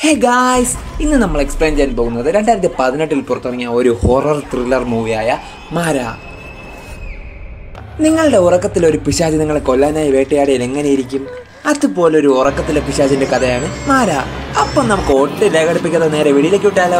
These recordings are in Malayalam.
ഹേ ഗായ്സ് ഇന്ന് നമ്മൾ എക്സ്പ്ലെയിൻ ചെയ്യാൻ പോകുന്നത് രണ്ടായിരത്തി പതിനെട്ടിൽ പുറത്തിറങ്ങിയ ഒരു ഹൊറർ ത്രില്ലർ മൂവിയായ മാര നിങ്ങളുടെ ഉറക്കത്തിൽ ഒരു പിശാച് നിങ്ങളെ കൊല്ലാനായി വേട്ടയാടിയാൽ എങ്ങനെയിരിക്കും അതുപോലെ ഒരു ഉറക്കത്തിലെ പിശാചിന്റെ കഥയാണ് മാര അപ്പം നമുക്ക് ഒട്ടും രേഖടിപ്പിക്കാതെ നേരെ വെളിയിലേക്ക് വിട്ടാലോ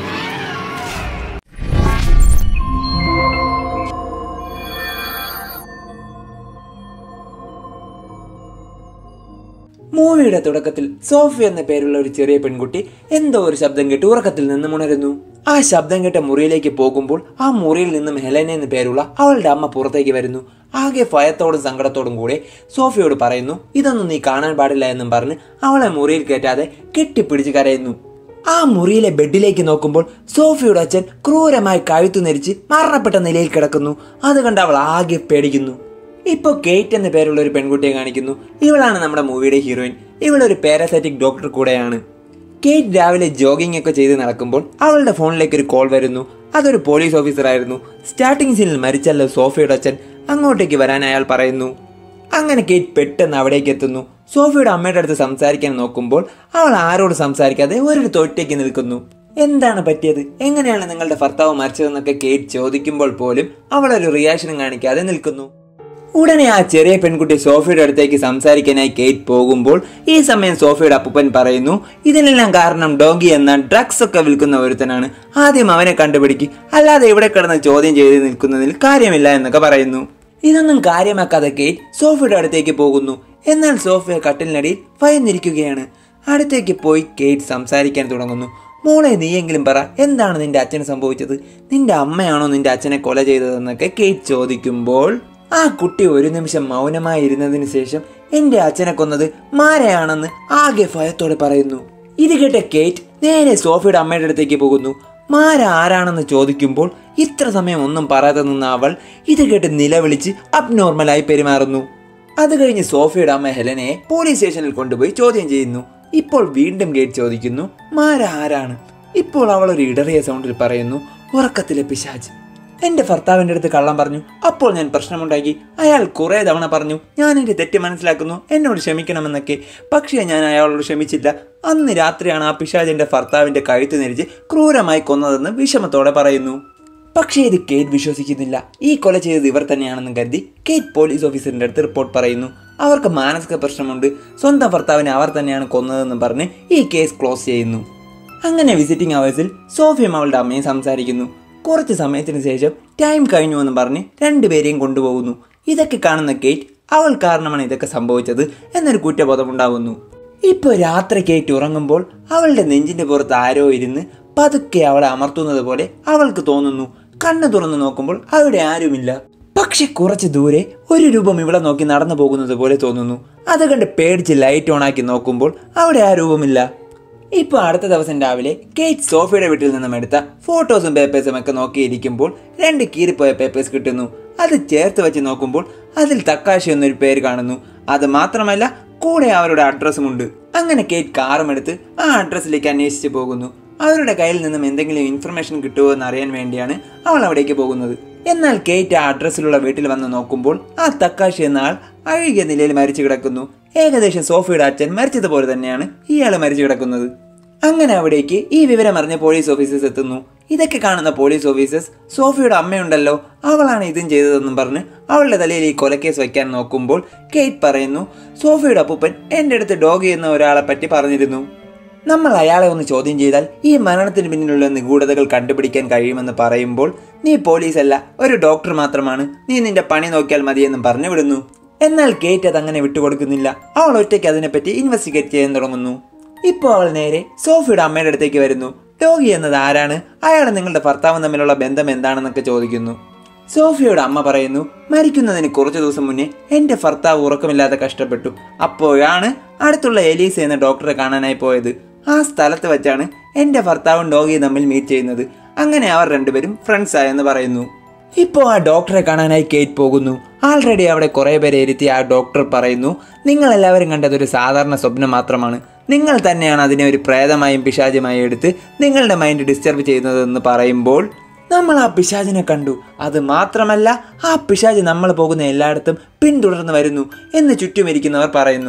മൂവിയുടെ തുടക്കത്തിൽ സോഫി എന്ന പേരുള്ള ഒരു ചെറിയ പെൺകുട്ടി എന്തോ ഒരു ശബ്ദം കേട്ട് ഉറക്കത്തിൽ നിന്നും ഉണരുന്നു ആ ശബ്ദം കേട്ട മുറിയിലേക്ക് പോകുമ്പോൾ ആ മുറിയിൽ നിന്നും ഹെലന എന്ന പേരുള്ള അവളുടെ അമ്മ പുറത്തേക്ക് വരുന്നു ആകെ ഭയത്തോടും സങ്കടത്തോടും കൂടെ സോഫിയോട് പറയുന്നു ഇതൊന്നും നീ കാണാൻ പാടില്ല എന്നും പറഞ്ഞ് അവളെ മുറിയിൽ കയറ്റാതെ കെട്ടിപ്പിടിച്ച് കരയുന്നു ആ മുറിയിലെ ബെഡിലേക്ക് നോക്കുമ്പോൾ സോഫിയുടെ അച്ഛൻ ക്രൂരമായി കഴുത്തു നെരിച്ച് മരണപ്പെട്ട നിലയിൽ കിടക്കുന്നു അത് കണ്ട് അവൾ ആകെ പേടിക്കുന്നു ഇപ്പോൾ കേറ്റ് എന്ന പേരുള്ള ഒരു പെൺകുട്ടിയെ കാണിക്കുന്നു ഇവളാണ് നമ്മുടെ മൂവിയുടെ ഹീറോയിൻ ഇവളൊരു പാരാസൈറ്റിക് ഡോക്ടർ കൂടെയാണ് കേറ്റ് രാവിലെ ജോഗിംഗ് ഒക്കെ ചെയ്ത് നടക്കുമ്പോൾ അവളുടെ ഫോണിലേക്ക് ഒരു കോൾ വരുന്നു അതൊരു പോലീസ് ഓഫീസർ ആയിരുന്നു സ്റ്റാർട്ടിംഗ് സീനിൽ മരിച്ചല്ലോ സോഫിയുടെ അച്ഛൻ അങ്ങോട്ടേക്ക് വരാൻ അയാൾ പറയുന്നു അങ്ങനെ കേറ്റ് പെട്ടെന്ന് അവിടേക്ക് എത്തുന്നു സോഫിയുടെ അമ്മയുടെ അടുത്ത് സംസാരിക്കാൻ നോക്കുമ്പോൾ അവൾ ആരോട് സംസാരിക്കാതെ ഒരിടത്ത് ഒറ്റയ്ക്ക് നിൽക്കുന്നു എന്താണ് പറ്റിയത് എങ്ങനെയാണ് നിങ്ങളുടെ ഭർത്താവ് മരിച്ചതെന്നൊക്കെ കേറ്റ് ചോദിക്കുമ്പോൾ പോലും അവൾ ഒരു റിയാക്ഷനും കാണിക്കാതെ നിൽക്കുന്നു ഉടനെ ആ ചെറിയ പെൺകുട്ടി സോഫിയുടെ അടുത്തേക്ക് സംസാരിക്കാനായി കേറ്റ് പോകുമ്പോൾ ഈ സമയം സോഫിയുടെ അപ്പൂപ്പൻ പറയുന്നു ഇതിനെല്ലാം കാരണം ഡോഗി എന്ന ഡ്രഗ്സ് ഒക്കെ വിൽക്കുന്ന ഒരുത്തനാണ് ആദ്യം അവനെ കണ്ടുപിടിക്ക് അല്ലാതെ ഇവിടെ കിടന്ന് ചോദ്യം ചെയ്ത് നിൽക്കുന്നതിൽ കാര്യമില്ല എന്നൊക്കെ പറയുന്നു ഇതൊന്നും കാര്യമാക്കാതെ കേറ്റ് സോഫിയുടെ അടുത്തേക്ക് പോകുന്നു എന്നാൽ സോഫിയ കട്ടിലിനടിയിൽ ഭയന്നിരിക്കുകയാണ് അടുത്തേക്ക് പോയി കേറ്റ് സംസാരിക്കാൻ തുടങ്ങുന്നു മോളെ നീയെങ്കിലും പറ എന്താണ് നിന്റെ അച്ഛന് സംഭവിച്ചത് നിന്റെ അമ്മയാണോ നിന്റെ അച്ഛനെ കൊല ചെയ്തതെന്നൊക്കെ കേറ്റ് ചോദിക്കുമ്പോൾ ആ കുട്ടി ഒരു നിമിഷം മൗനമായി ഇരുന്നതിന് ശേഷം എന്റെ അച്ഛനെ കൊന്നത് മാരയാണെന്ന് ആകെ ഭയത്തോടെ പറയുന്നു ഇത് കേട്ട കേറ്റ് നേരെ സോഫിയുടെ അമ്മയുടെ അടുത്തേക്ക് പോകുന്നു മാര ആരാണെന്ന് ചോദിക്കുമ്പോൾ ഇത്ര സമയം ഒന്നും പറയാതെ നിന്ന അവൾ ഇത് കേട്ട് നിലവിളിച്ച് അബ്നോർമലായി പെരുമാറുന്നു അത് കഴിഞ്ഞ് സോഫിയുടെ അമ്മ ഹെലനയെ പോലീസ് സ്റ്റേഷനിൽ കൊണ്ടുപോയി ചോദ്യം ചെയ്യുന്നു ഇപ്പോൾ വീണ്ടും ഗേറ്റ് ചോദിക്കുന്നു മാര ആരാണ് ഇപ്പോൾ അവൾ ഒരു ഇടറിയ സൗണ്ടിൽ പറയുന്നു ഉറക്കത്തിലെ പിശാജ് എന്റെ ഭർത്താവിന്റെ അടുത്ത് കള്ളം പറഞ്ഞു അപ്പോൾ ഞാൻ പ്രശ്നമുണ്ടാക്കി അയാൾ കുറെ തവണ പറഞ്ഞു ഞാൻ എന്റെ തെറ്റ് മനസ്സിലാക്കുന്നു എന്നോട് ക്ഷമിക്കണമെന്നൊക്കെ പക്ഷേ ഞാൻ അയാളോട് ക്ഷമിച്ചില്ല അന്ന് രാത്രിയാണ് ആ പിശാജ് എന്റെ ഭർത്താവിന്റെ കഴുത്ത് നെരിച്ച് ക്രൂരമായി കൊന്നതെന്ന് വിഷമത്തോടെ പറയുന്നു പക്ഷേ ഇത് കേറ്റ് വിശ്വസിക്കുന്നില്ല ഈ കൊല ചെയ്തത് ഇവർ തന്നെയാണെന്ന് കരുതി കേറ്റ് പോലീസ് ഓഫീസറിന്റെ അടുത്ത് റിപ്പോർട്ട് പറയുന്നു അവർക്ക് മാനസിക പ്രശ്നമുണ്ട് സ്വന്തം ഭർത്താവിനെ അവർ തന്നെയാണ് കൊന്നതെന്ന് പറഞ്ഞ് ഈ കേസ് ക്ലോസ് ചെയ്യുന്നു അങ്ങനെ വിസിറ്റിംഗ് അവേഴ്സിൽ സോഫിയും അവളുടെ അമ്മയും സംസാരിക്കുന്നു കുറച്ച് സമയത്തിന് ശേഷം ടൈം കഴിഞ്ഞു എന്ന് പറഞ്ഞ് രണ്ടുപേരെയും കൊണ്ടുപോകുന്നു ഇതൊക്കെ കാണുന്ന കേറ്റ് അവൾ കാരണമാണ് ഇതൊക്കെ സംഭവിച്ചത് എന്നൊരു കുറ്റബോധമുണ്ടാകുന്നു ഇപ്പോൾ രാത്രി കേറ്റ് ഉറങ്ങുമ്പോൾ അവളുടെ നെഞ്ചിന്റെ പുറത്ത് ആരോ ഇരുന്ന് പതുക്കെ അവളെ അമർത്തുന്നത് പോലെ അവൾക്ക് തോന്നുന്നു കണ്ണു തുറന്നു നോക്കുമ്പോൾ അവിടെ ആരുമില്ല പക്ഷെ കുറച്ച് ദൂരെ ഒരു രൂപം ഇവളെ നോക്കി നടന്നു പോകുന്നത് പോലെ തോന്നുന്നു അത് കണ്ട് പേടിച്ച് ലൈറ്റ് ഓണാക്കി നോക്കുമ്പോൾ അവിടെ ആ രൂപമില്ല ഇപ്പോൾ അടുത്ത ദിവസം രാവിലെ കേറ്റ് സോഫിയുടെ വീട്ടിൽ നിന്നും എടുത്ത ഫോട്ടോസും പേപ്പേഴ്സും ഒക്കെ നോക്കിയിരിക്കുമ്പോൾ രണ്ട് കീറിപ്പോയ പേപ്പേഴ്സ് കിട്ടുന്നു അത് ചേർത്ത് വെച്ച് നോക്കുമ്പോൾ അതിൽ തക്കാശി എന്നൊരു പേര് കാണുന്നു അത് മാത്രമല്ല കൂടെ അവരുടെ അഡ്രസ്സും ഉണ്ട് അങ്ങനെ കേറ്റ് കാറും എടുത്ത് ആ അഡ്രസ്സിലേക്ക് അന്വേഷിച്ച് പോകുന്നു അവരുടെ കയ്യിൽ നിന്നും എന്തെങ്കിലും ഇൻഫർമേഷൻ കിട്ടുമോ എന്ന് അറിയാൻ വേണ്ടിയാണ് അവൾ അവിടേക്ക് പോകുന്നത് എന്നാൽ കേറ്റ് ആ അഡ്രസ്സിലുള്ള വീട്ടിൽ വന്ന് നോക്കുമ്പോൾ ആ തക്കാശി എന്ന ആൾ അഴുകിയ നിലയിൽ മരിച്ചു കിടക്കുന്നു ഏകദേശം സോഫിയുടെ അച്ഛൻ മരിച്ചതുപോലെ തന്നെയാണ് ഇയാൾ മരിച്ചു കിടക്കുന്നത് അങ്ങനെ അവിടേക്ക് ഈ വിവരം അറിഞ്ഞ പോലീസ് ഓഫീസേഴ്സ് എത്തുന്നു ഇതൊക്കെ കാണുന്ന പോലീസ് ഓഫീസേഴ്സ് സോഫിയുടെ അമ്മയുണ്ടല്ലോ അവളാണ് ഇതും ചെയ്തതെന്നും പറഞ്ഞ് അവളുടെ തലയിൽ ഈ കൊലക്കേസ് വയ്ക്കാൻ നോക്കുമ്പോൾ കേറ്റ് പറയുന്നു സോഫിയുടെ അപ്പൂപ്പൻ എൻ്റെ അടുത്ത് ഡോഗി എന്ന ഒരാളെ പറ്റി പറഞ്ഞിരുന്നു നമ്മൾ അയാളെ ഒന്ന് ചോദ്യം ചെയ്താൽ ഈ മരണത്തിന് പിന്നിലുള്ള നിഗൂഢതകൾ കണ്ടുപിടിക്കാൻ കഴിയുമെന്ന് പറയുമ്പോൾ നീ പോലീസല്ല ഒരു ഡോക്ടർ മാത്രമാണ് നീ നിന്റെ പണി നോക്കിയാൽ മതിയെന്നും പറഞ്ഞു വിടുന്നു എന്നാൽ കേറ്റ് അത് അങ്ങനെ വിട്ടുകൊടുക്കുന്നില്ല അവൾ ഒറ്റയ്ക്ക് അതിനെപ്പറ്റി ഇൻവെസ്റ്റിഗേറ്റ് ചെയ്യാൻ തുടങ്ങുന്നു ഇപ്പോൾ അവൾ നേരെ സോഫിയുടെ അമ്മയുടെ അടുത്തേക്ക് വരുന്നു ഡോഗി എന്നത് ആരാണ് അയാൾ നിങ്ങളുടെ ഭർത്താവും തമ്മിലുള്ള ബന്ധം എന്താണെന്നൊക്കെ ചോദിക്കുന്നു സോഫിയുടെ അമ്മ പറയുന്നു മരിക്കുന്നതിന് കുറച്ചു ദിവസം മുന്നേ എന്റെ ഭർത്താവ് ഉറക്കമില്ലാതെ കഷ്ടപ്പെട്ടു അപ്പോഴാണ് അടുത്തുള്ള എലീസ് എന്ന ഡോക്ടറെ കാണാനായി പോയത് ആ സ്ഥലത്ത് വെച്ചാണ് എന്റെ ഭർത്താവും ഡോഗിയും തമ്മിൽ മീറ്റ് ചെയ്യുന്നത് അങ്ങനെ അവർ രണ്ടുപേരും ഫ്രണ്ട്സ് ആയെന്ന് പറയുന്നു ഇപ്പോൾ ആ ഡോക്ടറെ കാണാനായി കേറ്റ് പോകുന്നു ആൾറെഡി അവിടെ കുറേ പേരെ ഇരുത്തി ആ ഡോക്ടർ പറയുന്നു നിങ്ങൾ എല്ലാവരും കണ്ടത് ഒരു സാധാരണ സ്വപ്നം മാത്രമാണ് നിങ്ങൾ തന്നെയാണ് അതിനെ ഒരു പ്രേതമായും പിശാചുമായും എടുത്ത് നിങ്ങളുടെ മൈൻഡ് ഡിസ്റ്റർബ് ചെയ്യുന്നതെന്ന് പറയുമ്പോൾ നമ്മൾ ആ പിശാചിനെ കണ്ടു അത് മാത്രമല്ല ആ പിശാച് നമ്മൾ പോകുന്ന എല്ലായിടത്തും പിന്തുടർന്ന് വരുന്നു എന്ന് ചുറ്റുമിരിക്കുന്നവർ പറയുന്നു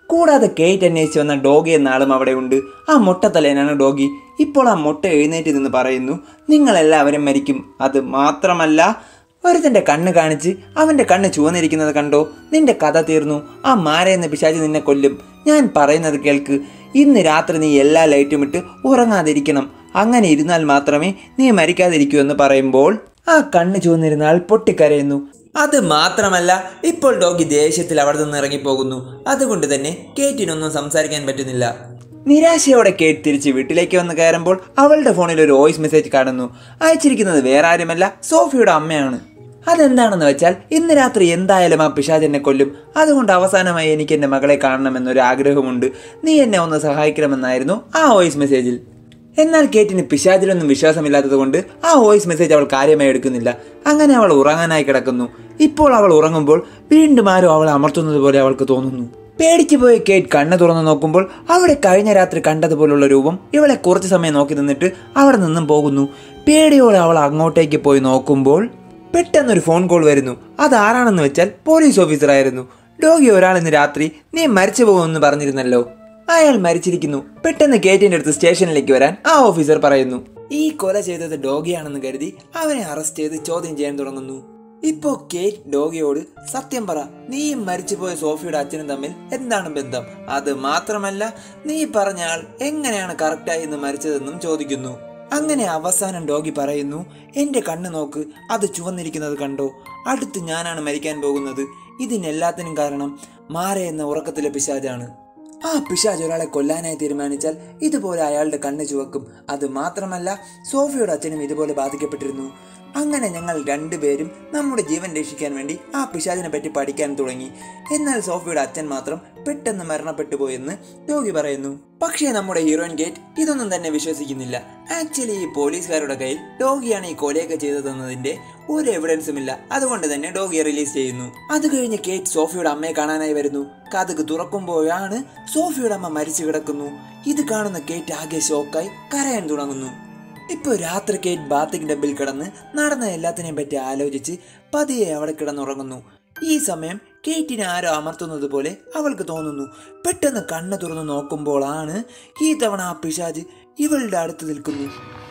കൂടാതെ കേറ്റ് അന്വേഷിച്ച് വന്ന ഡോഗി എന്ന ആളും അവിടെ ഉണ്ട് ആ മൊട്ടത്തലേനാണ് ഡോഗി ഇപ്പോൾ ആ മൊട്ട എഴുന്നേറ്റ് നിന്ന് പറയുന്നു നിങ്ങളെല്ലാവരും മരിക്കും അത് മാത്രമല്ല ഒരുത്തൻ്റെ കണ്ണ് കാണിച്ച് അവൻ്റെ കണ്ണ് ചുവന്നിരിക്കുന്നത് കണ്ടോ നിന്റെ കഥ തീർന്നു ആ മാര എന്ന പിശാചി നിന്നെ കൊല്ലും ഞാൻ പറയുന്നത് കേൾക്ക് ഇന്ന് രാത്രി നീ എല്ലാ ലൈറ്റും ഇട്ട് ഉറങ്ങാതിരിക്കണം അങ്ങനെ ഇരുന്നാൽ മാത്രമേ നീ മരിക്കാതിരിക്കൂ എന്ന് പറയുമ്പോൾ ആ കണ്ണ് ചുവന്നിരുന്ന ആൾ പൊട്ടിക്കരയുന്നു അത് മാത്രമല്ല ഇപ്പോൾ ഡോഗി ദേഷ്യത്തിൽ അവിടെ നിന്ന് ഇറങ്ങിപ്പോകുന്നു അതുകൊണ്ട് തന്നെ കേറ്റിനൊന്നും സംസാരിക്കാൻ പറ്റുന്നില്ല നിരാശയോടെ കേട്ട് തിരിച്ച് വീട്ടിലേക്ക് വന്ന് കയറുമ്പോൾ അവളുടെ ഫോണിൽ ഒരു വോയിസ് മെസ്സേജ് കാണുന്നു അയച്ചിരിക്കുന്നത് വേറെ ആരുമല്ല സോഫിയുടെ അമ്മയാണ് അതെന്താണെന്ന് വെച്ചാൽ ഇന്ന് രാത്രി എന്തായാലും ആ പിശാജ് എന്നെ കൊല്ലും അതുകൊണ്ട് അവസാനമായി എനിക്ക് എൻ്റെ മകളെ കാണണമെന്നൊരു ആഗ്രഹമുണ്ട് നീ എന്നെ ഒന്ന് സഹായിക്കണമെന്നായിരുന്നു ആ വോയിസ് മെസ്സേജിൽ എന്നാൽ കേറ്റിന് പിശാചിലൊന്നും വിശ്വാസമില്ലാത്തത് കൊണ്ട് ആ വോയിസ് മെസ്സേജ് അവൾ കാര്യമായി എടുക്കുന്നില്ല അങ്ങനെ അവൾ ഉറങ്ങാനായി കിടക്കുന്നു ഇപ്പോൾ അവൾ ഉറങ്ങുമ്പോൾ വീണ്ടും ആരോ അവളെ അമർത്തുന്നത് പോലെ അവൾക്ക് തോന്നുന്നു പേടിച്ചു പോയ കേറ്റ് കണ്ണ് തുറന്നു നോക്കുമ്പോൾ അവിടെ കഴിഞ്ഞ രാത്രി കണ്ടതുപോലുള്ള രൂപം ഇവളെ കുറച്ച് സമയം നോക്കി നിന്നിട്ട് അവിടെ നിന്നും പോകുന്നു പേടിയോടെ അവൾ അങ്ങോട്ടേക്ക് പോയി നോക്കുമ്പോൾ പെട്ടെന്നൊരു ഫോൺ കോൾ വരുന്നു അതാരാണെന്ന് വെച്ചാൽ പോലീസ് ഓഫീസറായിരുന്നു ഡോഗി ഒരാൾ ഇന്ന് രാത്രി നീ മരിച്ചു പോകുമെന്ന് പറഞ്ഞിരുന്നല്ലോ അയാൾ മരിച്ചിരിക്കുന്നു പെട്ടെന്ന് കേറ്റിന്റെ അടുത്ത് സ്റ്റേഷനിലേക്ക് വരാൻ ആ ഓഫീസർ പറയുന്നു ഈ കൊല ചെയ്തത് ഡോഗിയാണെന്ന് കരുതി അവനെ അറസ്റ്റ് ചെയ്ത് ചോദ്യം ചെയ്യാൻ തുടങ്ങുന്നു ഇപ്പോ കേറ്റ് ഡോഗിയോട് സത്യം പറ നീയും മരിച്ചുപോയ സോഫിയുടെ അച്ഛനും തമ്മിൽ എന്താണ് ബന്ധം അത് മാത്രമല്ല നീ പറഞ്ഞ ആൾ എങ്ങനെയാണ് കറക്റ്റായി ഇന്ന് മരിച്ചതെന്നും ചോദിക്കുന്നു അങ്ങനെ അവസാനം ഡോഗി പറയുന്നു എന്റെ കണ്ണ് നോക്ക് അത് ചുവന്നിരിക്കുന്നത് കണ്ടോ അടുത്ത് ഞാനാണ് മരിക്കാൻ പോകുന്നത് ഇതിനെല്ലാത്തിനും കാരണം മാര എന്ന ഉറക്കത്തിലെ പിശാജാണ് ആ പിശാജ് ഒരാളെ കൊല്ലാനായി തീരുമാനിച്ചാൽ ഇതുപോലെ അയാളുടെ കണ്ണ് ചുവക്കും അത് മാത്രമല്ല സോഫിയുടെ അച്ഛനും ഇതുപോലെ ബാധിക്കപ്പെട്ടിരുന്നു അങ്ങനെ ഞങ്ങൾ രണ്ടുപേരും നമ്മുടെ ജീവൻ രക്ഷിക്കാൻ വേണ്ടി ആ പിശാചിനെ പറ്റി പഠിക്കാൻ തുടങ്ങി എന്നാൽ സോഫിയുടെ അച്ഛൻ മാത്രം പെട്ടെന്ന് മരണപ്പെട്ടു പോയെന്ന് രോഗി പറയുന്നു പക്ഷേ നമ്മുടെ ഹീറോയിൻ ഗേറ്റ് ഇതൊന്നും തന്നെ വിശ്വസിക്കുന്നില്ല ആക്ച്വലി ഈ പോലീസുകാരുടെ കയ്യിൽ ഡോഗിയാണ് ഈ കൊലയൊക്കെ ചെയ്തതെന്നതിന്റെ ഒരു എവിഡൻസും ഇല്ല അതുകൊണ്ട് തന്നെ ഡോഗിയെ റിലീസ് ചെയ്യുന്നു അത് കഴിഞ്ഞ് കേറ്റ് സോഫിയുടെ അമ്മയെ കാണാനായി വരുന്നു കഥക് തുറക്കുമ്പോഴാണ് സോഫിയുടെ അമ്മ മരിച്ചു കിടക്കുന്നു ഇത് കാണുന്ന കേറ്റ് ആകെ ഷോക്കായി കരയാൻ തുടങ്ങുന്നു ഇപ്പോൾ രാത്രി കേറ്റ് ബാത്തിക് ഡബിൽ കിടന്ന് നടന്ന എല്ലാത്തിനെയും പറ്റി ആലോചിച്ച് പതിയെ അവിടെ കിടന്നുറങ്ങുന്നു ഈ സമയം കേറ്റിനെ ആരോ അമർത്തുന്നത് പോലെ അവൾക്ക് തോന്നുന്നു പെട്ടെന്ന് കണ്ണ് തുറന്നു നോക്കുമ്പോഴാണ് ഈ തവണ ആ പിശാജ് ഇവളുടെ അടുത്ത് നിൽക്കുന്നു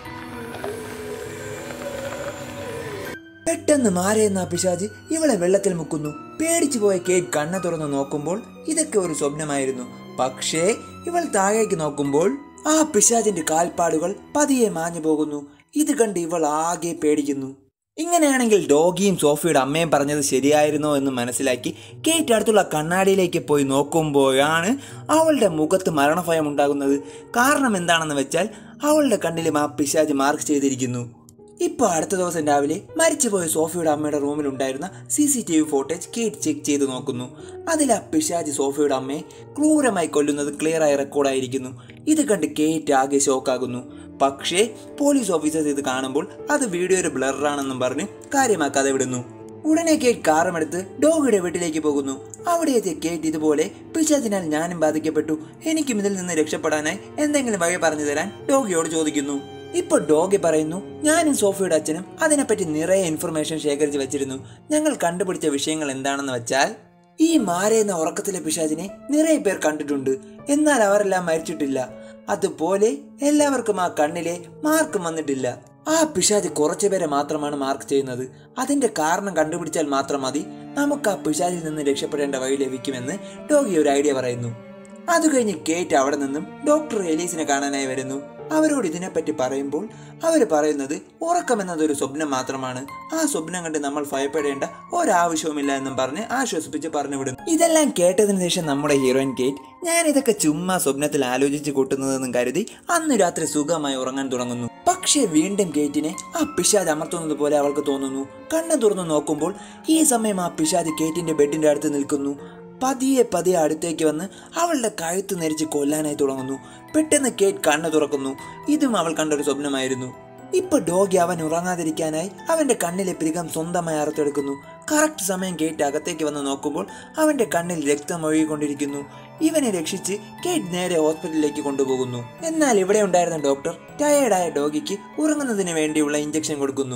പെട്ടെന്ന് മാരയെന്ന ആ പിശാജ് ഇവളെ വെള്ളത്തിൽ മുക്കുന്നു പേടിച്ചു പോയ കേറ്റ് കണ്ണ് തുറന്നു നോക്കുമ്പോൾ ഇതൊക്കെ ഒരു സ്വപ്നമായിരുന്നു പക്ഷേ ഇവൾ താഴേക്ക് നോക്കുമ്പോൾ ആ പിശാജിന്റെ കാൽപ്പാടുകൾ പതിയെ മാഞ്ഞു പോകുന്നു ഇത് കണ്ട് ഇവൾ ആകെ പേടിക്കുന്നു ഇങ്ങനെയാണെങ്കിൽ ഡോഗിയും സോഫിയുടെ അമ്മയും പറഞ്ഞത് ശരിയായിരുന്നോ എന്ന് മനസ്സിലാക്കി കേറ്റ് അടുത്തുള്ള കണ്ണാടിയിലേക്ക് പോയി നോക്കുമ്പോഴാണ് അവളുടെ മുഖത്ത് മരണഭയം ഉണ്ടാകുന്നത് കാരണം എന്താണെന്ന് വെച്ചാൽ അവളുടെ കണ്ണിലും ആ പിശാജ് മാർക്ക് ചെയ്തിരിക്കുന്നു ഇപ്പോൾ അടുത്ത ദിവസം രാവിലെ മരിച്ചുപോയ സോഫിയുടെ അമ്മയുടെ റൂമിലുണ്ടായിരുന്ന C C T V footage കേറ്റ് ചെക്ക് ചെയ്ത് നോക്കുന്നു അതിൽ ആ പിശാജ് സോഫിയുടെ അമ്മയെ ക്രൂരമായി കൊല്ലുന്നത് ക്ലിയറായി റെക്കോർഡായിരിക്കുന്നു ഇത് കണ്ട് കേറ്റ് ആകെ ഷോക്കാകുന്നു പക്ഷേ പോലീസ് ഓഫീസേഴ്സ് ഇത് കാണുമ്പോൾ അത് വീഡിയോയിൽ ബ്ലറാണെന്നും പറഞ്ഞ് കാര്യമാക്കാതെ വിടുന്നു ഉടനെ കേറ്റ് കാറുമെടുത്ത് ഡോഗിയുടെ വീട്ടിലേക്ക് പോകുന്നു അവിടെ എത്തിയ കേറ്റ് ഇതുപോലെ പിശാചിനാൽ ഞാനും ബാധിക്കപ്പെട്ടു എനിക്കും ഇതിൽ നിന്ന് രക്ഷപ്പെടാനായി എന്തെങ്കിലും വഴി പറഞ്ഞു തരാൻ ഡോഗിയോട് ചോദിക്കുന്നു ഇപ്പോൾ ഡോഗി പറയുന്നു ഞാനും സോഫിയുടെ അച്ഛനും അതിനെപ്പറ്റി നിറയെ ഇൻഫർമേഷൻ ശേഖരിച്ച് വെച്ചിരുന്നു ഞങ്ങൾ കണ്ടുപിടിച്ച വിഷയങ്ങൾ എന്താണെന്ന് വെച്ചാൽ ഈ മാരയെന്ന ഉറക്കത്തിലെ പിശാചിനെ നിറയെ പേർ കണ്ടിട്ടുണ്ട് എന്നാൽ അവരെല്ലാം മരിച്ചിട്ടില്ല അതുപോലെ എല്ലാവർക്കും ആ കണ്ണിലെ മാർക്കും വന്നിട്ടില്ല ആ പിശാജ് കുറച്ചു പേരെ മാത്രമാണ് മാർക്ക് ചെയ്യുന്നത് അതിന്റെ കാരണം കണ്ടുപിടിച്ചാൽ മാത്രം മതി നമുക്ക് ആ പിശാജിൽ നിന്ന് രക്ഷപ്പെടേണ്ട വഴി ലഭിക്കുമെന്ന് ഡോഗി ഒരു ഐഡിയ പറയുന്നു അത് കഴിഞ്ഞ് കേറ്റ് അവിടെ നിന്നും ഡോക്ടർ എലീസിനെ കാണാനായി വരുന്നു അവരോട് ഇതിനെപ്പറ്റി പറയുമ്പോൾ അവർ പറയുന്നത് ഉറക്കം എന്നതൊരു സ്വപ്നം മാത്രമാണ് ആ സ്വപ്നം കണ്ട് നമ്മൾ ഭയപ്പെടേണ്ട ഒരാവശ്യവുമില്ല എന്നും പറഞ്ഞ് ആശ്വസിപ്പിച്ച് പറഞ്ഞു വിടുന്നു ഇതെല്ലാം കേട്ടതിന് ശേഷം നമ്മുടെ ഹീറോയിൻ കേറ്റ് ഞാൻ ഇതൊക്കെ ചുമ്മാ സ്വപ്നത്തിൽ ആലോചിച്ച് കൂട്ടുന്നതെന്നും കരുതി അന്ന് രാത്രി സുഖമായി ഉറങ്ങാൻ തുടങ്ങുന്നു പക്ഷേ വീണ്ടും കേറ്റിനെ ആ പിശാജ് അമർത്തുന്നത് പോലെ അവൾക്ക് തോന്നുന്നു കണ്ണ് തുറന്നു നോക്കുമ്പോൾ ഈ സമയം ആ പിശാജ് കേറ്റിന്റെ ബെഡിന്റെ അടുത്ത് നിൽക്കുന്നു പതിയെ പതിയെ അടുത്തേക്ക് വന്ന് അവളുടെ കഴുത്ത് നെരിച്ച് കൊല്ലാനായി തുടങ്ങുന്നു പെട്ടെന്ന് കേറ്റ് കണ്ണ് തുറക്കുന്നു ഇതും അവൾ കണ്ടൊരു സ്വപ്നമായിരുന്നു ഇപ്പൊ ഡോഗി അവൻ ഉറങ്ങാതിരിക്കാനായി അവന്റെ കണ്ണിലെ പിരികം സ്വന്തമായി അറുത്തെടുക്കുന്നു കറക്റ്റ് സമയം കേറ്റ് അകത്തേക്ക് വന്ന് നോക്കുമ്പോൾ അവന്റെ കണ്ണിൽ രക്തം ഒഴുകിക്കൊണ്ടിരിക്കുന്നു ഇവനെ രക്ഷിച്ച് കേറ്റ് നേരെ ഹോസ്പിറ്റലിലേക്ക് കൊണ്ടുപോകുന്നു എന്നാൽ ഇവിടെ ഉണ്ടായിരുന്ന ഡോക്ടർ ടയേർഡായ ഡോഗിക്ക് ഉറങ്ങുന്നതിന് വേണ്ടിയുള്ള ഇഞ്ചക്ഷൻ കൊടുക്കുന്നു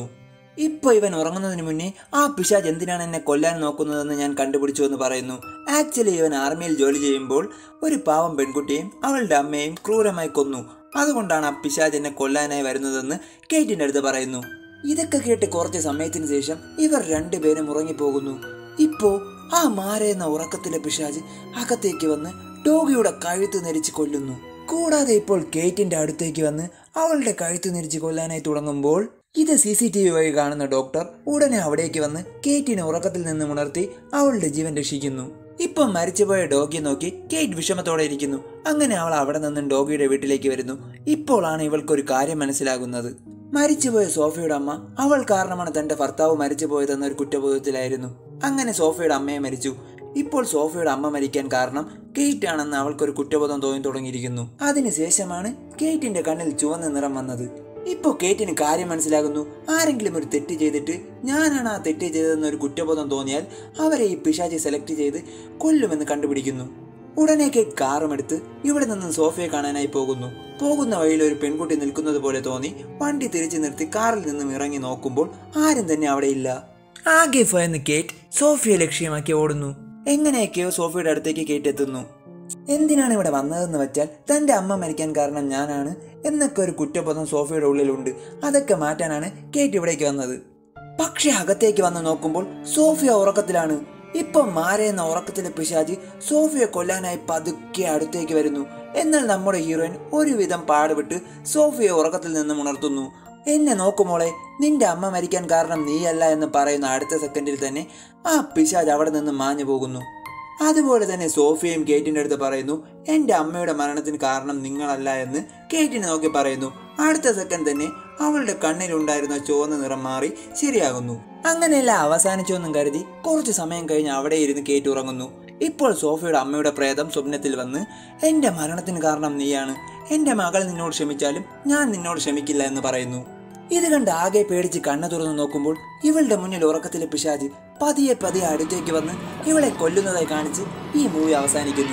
ഇപ്പൊ ഇവൻ ഉറങ്ങുന്നതിന് മുന്നേ ആ പിശാജ് എന്തിനാണ് എന്നെ കൊല്ലാൻ നോക്കുന്നതെന്ന് ഞാൻ കണ്ടുപിടിച്ചു എന്ന് പറയുന്നു ആക്ച്വലി ഇവൻ ആർമിയിൽ ജോലി ചെയ്യുമ്പോൾ ഒരു പാവം പെൺകുട്ടിയെയും അവളുടെ അമ്മയെയും ക്രൂരമായി കൊന്നു അതുകൊണ്ടാണ് ആ പിശാജ് എന്നെ കൊല്ലാനായി വരുന്നതെന്ന് കേറ്റിന്റെ അടുത്ത് പറയുന്നു ഇതൊക്കെ കേട്ട് കുറച്ച് സമയത്തിന് ശേഷം ഇവർ രണ്ടുപേരും ഉറങ്ങിപ്പോകുന്നു ഇപ്പോ ആ മാരയുന്ന ഉറക്കത്തിലെ പിശാജ് അകത്തേക്ക് വന്ന് ഡോഗിയുടെ കഴുത്ത് നെരിച്ച് കൊല്ലുന്നു കൂടാതെ ഇപ്പോൾ കേറ്റിന്റെ അടുത്തേക്ക് വന്ന് അവളുടെ കഴുത്ത് നെരിച്ച് കൊല്ലാനായി തുടങ്ങുമ്പോൾ ഇത് സി സി ടി വി വഴി കാണുന്ന ഡോക്ടർ ഉടനെ അവിടേക്ക് വന്ന് കേറ്റിനെ ഉറക്കത്തിൽ നിന്ന് ഉണർത്തി അവളുടെ ജീവൻ രക്ഷിക്കുന്നു ഇപ്പം മരിച്ചുപോയ ഡോഗിയെ നോക്കി കേറ്റ് വിഷമത്തോടെ ഇരിക്കുന്നു അങ്ങനെ അവൾ അവിടെ നിന്നും ഡോഗിയുടെ വീട്ടിലേക്ക് വരുന്നു ഇപ്പോഴാണ് ഇവൾക്കൊരു കാര്യം മനസ്സിലാകുന്നത് മരിച്ചുപോയ സോഫിയുടെ അമ്മ അവൾ കാരണമാണ് തന്റെ ഭർത്താവ് മരിച്ചുപോയതെന്ന ഒരു കുറ്റബോധത്തിലായിരുന്നു അങ്ങനെ സോഫിയുടെ അമ്മയെ മരിച്ചു ഇപ്പോൾ സോഫിയുടെ അമ്മ മരിക്കാൻ കാരണം കേറ്റ് ആണെന്ന് അവൾക്കൊരു കുറ്റബോധം തോന്നി തുടങ്ങിയിരിക്കുന്നു അതിനുശേഷമാണ് കേറ്റിന്റെ കണ്ണിൽ ചുവന്ന നിറം വന്നത് ഇപ്പോൾ കേറ്റിന് കാര്യം മനസ്സിലാകുന്നു ആരെങ്കിലും ഒരു തെറ്റ് ചെയ്തിട്ട് ഞാനാണ് ആ തെറ്റ് ചെയ്തതെന്ന് ഒരു കുറ്റബോധം തോന്നിയാൽ അവരെ ഈ പിശാചി സെലക്ട് ചെയ്ത് കൊല്ലുമെന്ന് കണ്ടുപിടിക്കുന്നു ഉടനെ കേറ്റ് കാറുമെടുത്ത് ഇവിടെ നിന്നും സോഫയെ കാണാനായി പോകുന്നു പോകുന്ന വഴിയിൽ ഒരു പെൺകുട്ടി നിൽക്കുന്നത് പോലെ തോന്നി വണ്ടി തിരിച്ചു നിർത്തി കാറിൽ നിന്നും ഇറങ്ങി നോക്കുമ്പോൾ ആരും തന്നെ അവിടെ ഇല്ല ആകെ ഭയന്ന് കേറ്റ് സോഫിയെ ലക്ഷ്യമാക്കി ഓടുന്നു എങ്ങനെയൊക്കെയോ സോഫിയുടെ അടുത്തേക്ക് കേറ്റ് എത്തുന്നു എന്തിനാണ് ഇവിടെ വന്നതെന്ന് വെച്ചാൽ തന്റെ അമ്മ മരിക്കാൻ കാരണം ഞാനാണ് എന്നൊക്കെ ഒരു കുറ്റബോധം സോഫിയുടെ ഉള്ളിലുണ്ട് അതൊക്കെ മാറ്റാനാണ് കേറ്റ് ഇവിടേക്ക് വന്നത് പക്ഷെ അകത്തേക്ക് വന്ന് നോക്കുമ്പോൾ സോഫിയ ഉറക്കത്തിലാണ് ഇപ്പം മാരയെന്ന ഉറക്കത്തിലെ പിശാജി സോഫിയെ കൊല്ലാനായി പതുക്കെ അടുത്തേക്ക് വരുന്നു എന്നാൽ നമ്മുടെ ഹീറോയിൻ ഒരുവിധം പാടുപെട്ട് സോഫിയെ ഉറക്കത്തിൽ നിന്നും ഉണർത്തുന്നു എന്നെ നോക്കുമോളെ നിന്റെ അമ്മ മരിക്കാൻ കാരണം നീയല്ല എന്ന് പറയുന്ന അടുത്ത സെക്കൻഡിൽ തന്നെ ആ പിശാജ് അവിടെ നിന്ന് മാഞ്ഞു പോകുന്നു അതുപോലെ തന്നെ സോഫിയയും കേറ്റിന്റെ അടുത്ത് പറയുന്നു എന്റെ അമ്മയുടെ മരണത്തിന് കാരണം നിങ്ങളല്ല എന്ന് കേറ്റിനെ നോക്കി പറയുന്നു അടുത്ത സെക്കൻഡ് തന്നെ അവളുടെ കണ്ണിലുണ്ടായിരുന്ന ചുവന്ന നിറം മാറി ശരിയാകുന്നു അങ്ങനെയെല്ലാം അവസാനിച്ചു എന്നും കരുതി കുറച്ചു സമയം കഴിഞ്ഞ് അവിടെ ഇരുന്ന് കേറ്റ് ഉറങ്ങുന്നു ഇപ്പോൾ സോഫിയുടെ അമ്മയുടെ പ്രേതം സ്വപ്നത്തിൽ വന്ന് എന്റെ മരണത്തിന് കാരണം നീയാണ് എന്റെ മകൾ നിന്നോട് ക്ഷമിച്ചാലും ഞാൻ നിന്നോട് ക്ഷമിക്കില്ല എന്ന് പറയുന്നു ഇത് കണ്ട് ആകെ പേടിച്ച് കണ്ണു തുറന്നു നോക്കുമ്പോൾ ഇവളുടെ മുന്നിൽ ഉറക്കത്തിലെ പിശാജ് പതിയെ പതിയെ അടുത്തേക്ക് വന്ന് ഇവളെ കൊല്ലുന്നതായി കാണിച്ച് ഈ മൂവി അവസാനിക്കുന്നു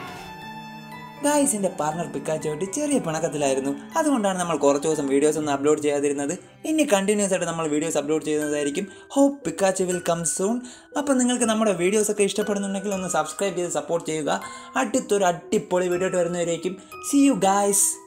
ഗായ്സിന്റെ പാർട്ണർ പിക്കാച്ചുമായിട്ട് ചെറിയ പിണക്കത്തിലായിരുന്നു അതുകൊണ്ടാണ് നമ്മൾ കുറച്ച് ദിവസം വീഡിയോസ് ഒന്നും അപ്ലോഡ് ചെയ്യാതിരുന്നത് ഇനി കണ്ടിന്യൂസ് ആയിട്ട് നമ്മൾ വീഡിയോസ് അപ്ലോഡ് ചെയ്യുന്നതായിരിക്കും hope Pikachu will come soon അപ്പോൾ നിങ്ങൾക്ക് നമ്മുടെ വീഡിയോസ് ഒക്കെ ഇഷ്ടപ്പെടുന്നുണ്ടെങ്കിൽ ഒന്ന് സബ്സ്ക്രൈബ് ചെയ്ത് സപ്പോർട്ട് ചെയ്യുക അടുത്തൊരു അടിപൊളി വീഡിയോ ആയിട്ട് വരുന്നവരേക്കും സി യു ഗായ്സ്